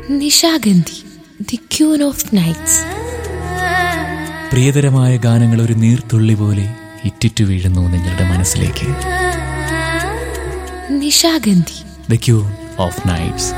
Nishagandhi the queen of nights പ്രിയതരമായ ഗാനങ്ങൾ ഒരു നീർത്തുള്ളി പോലെ ഇറ്റിറ്റു വീഴുന്നു നിങ്ങളുടെ മനസ്സിലേക്ക് Nishagandhi the queen of nights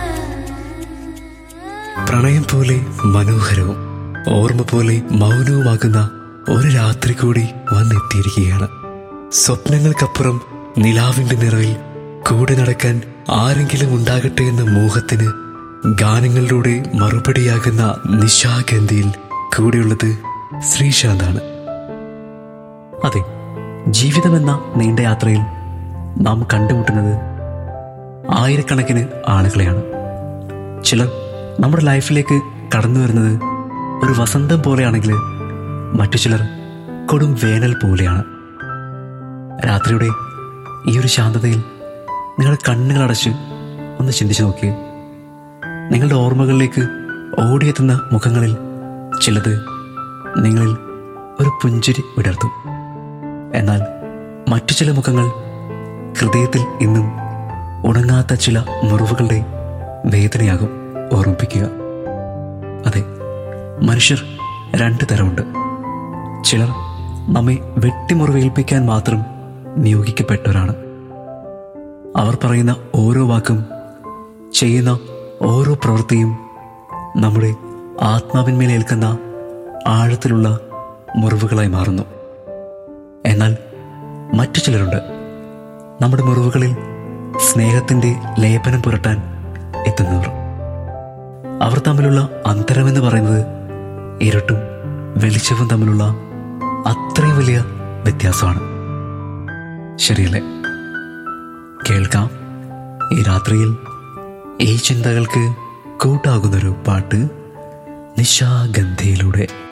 പ്രണയം പോലെ മനോഹരവും ഓർമ്മ പോലെ മൗനവുമാകുന്ന ഒരു രാത്രി കൂടി വന്നെത്തിയിരിക്കുകയാണ് സ്വപ്നങ്ങൾക്കപ്പുറം നിലാവിന്റെ നിറവിൽ കൂടെ നടക്കാൻ ആരെങ്കിലും ഉണ്ടാകട്ടെ എന്ന മോഹത്തിന് ഗാനങ്ങളിലൂടെ മറുപടിയാകുന്ന നിശാഗന്ധിയിൽ കൂടെയുള്ളത് ശ്രീശാന്താണ് അതെ ജീവിതമെന്ന നീണ്ട യാത്രയിൽ നാം കണ്ടുമുട്ടുന്നത് ആയിരക്കണക്കിന് ആളുകളെയാണ് ചിലർ നമ്മുടെ ലൈഫിലേക്ക് കടന്നു വരുന്നത് ഒരു വസന്തം പോലെയാണെങ്കിൽ മറ്റു ചിലർ കൊടും വേനൽ പോലെയാണ് രാത്രിയുടെ ഈ ഒരു ശാന്തതയിൽ നിങ്ങളുടെ കണ്ണുകളടച്ച് ഒന്ന് ചിന്തിച്ചു നോക്കിയേ നിങ്ങളുടെ ഓർമ്മകളിലേക്ക് ഓടിയെത്തുന്ന മുഖങ്ങളിൽ ചിലത് നിങ്ങളിൽ ഒരു പുഞ്ചിരി വിടർത്തും എന്നാൽ മറ്റു ചില മുഖങ്ങൾ ഹൃദയത്തിൽ ഇന്നും ഉണങ്ങാത്ത ചില മുറിവുകളുടെ വേദനയാകും ഓർമ്മിപ്പിക്കുക അതെ മനുഷ്യർ രണ്ട് തരമുണ്ട് ചിലർ നമ്മെ വെട്ടിമുറിവേൽപ്പിക്കാൻ മാത്രം നിയോഗിക്കപ്പെട്ടവരാണ് അവർ പറയുന്ന ഓരോ വാക്കും ചെയ്യുന്ന ഓരോ പ്രവൃത്തിയും നമ്മുടെ ആത്മാവിന്മേലേൽക്കുന്ന ആഴത്തിലുള്ള മുറിവുകളായി മാറുന്നു എന്നാൽ മറ്റു ചിലരുണ്ട് നമ്മുടെ മുറിവുകളിൽ സ്നേഹത്തിൻ്റെ ലേപനം പുരട്ടാൻ എത്തുന്നവർ അവർ തമ്മിലുള്ള അന്തരമെന്ന് പറയുന്നത് ഇരുട്ടും വെളിച്ചവും തമ്മിലുള്ള അത്രയും വലിയ വ്യത്യാസമാണ് ശരിയല്ലേ കേൾക്കാം ഈ രാത്രിയിൽ ഈ ചിന്തകൾക്ക് കൂട്ടാകുന്നൊരു പാട്ട് നിശാഗന്ധിയിലൂടെ